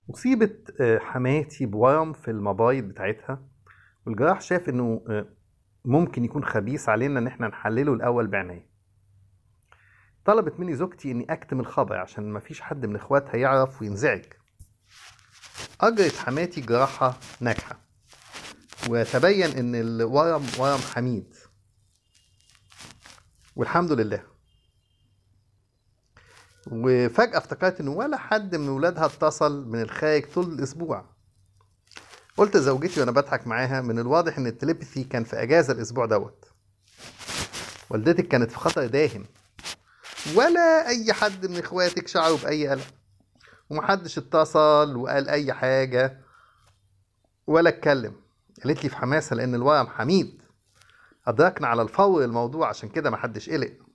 أصيبت آه، حماتي بورم في المبايض بتاعتها والجراح شاف إنه آه، ممكن يكون خبيث علينا إن إحنا نحلله الأول بعناية. طلبت مني زوجتي إني أكتم الخبر عشان مفيش حد من إخواتها يعرف وينزعج. أجرت حماتي جراحة ناجحة وتبين إن الورم ورم حميد والحمد لله وفجأة افتكرت إن ولا حد من ولادها اتصل من الخارج طول الأسبوع قلت لزوجتي وأنا بضحك معاها من الواضح إن التليبثي كان في أجازة الأسبوع دوت والدتك كانت في خطر داهم ولا أي حد من إخواتك شعروا بأي قلق ومحدش اتصل وقال أي حاجة ولا اتكلم قالت لي في حماسة لأن الورم حميد أدركنا على الفور الموضوع عشان كده محدش قلق